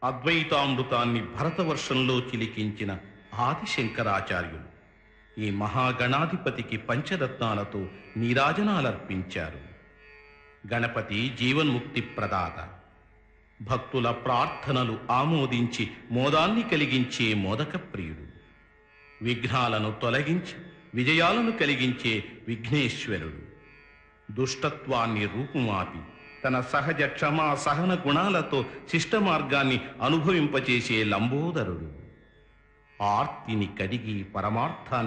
అద్వైతామృతాన్ని భరతవర్షంలో చిలికించిన ఆదిశంకరాచార్యులు ఈ మహాగణాధిపతికి పంచరత్నాలతో నీరాజనాలర్పించారు గణపతి జీవన్ముక్తి ప్రదాత భక్తుల ప్రార్థనలు ఆమోదించి మోదాన్ని కలిగించే మోదక ప్రియుడు విఘ్నాలను తొలగించి విజయాలను కలిగించే విఘ్నేశ్వరుడు దుష్టత్వాన్ని రూపుమాపి తన సహజ క్షమా సహన గుణాలతో శిష్ట మార్గాన్ని అనుభవింపచేసే లంబోదరుడు ఆర్తిని కడిగి పరమార్థాన్ని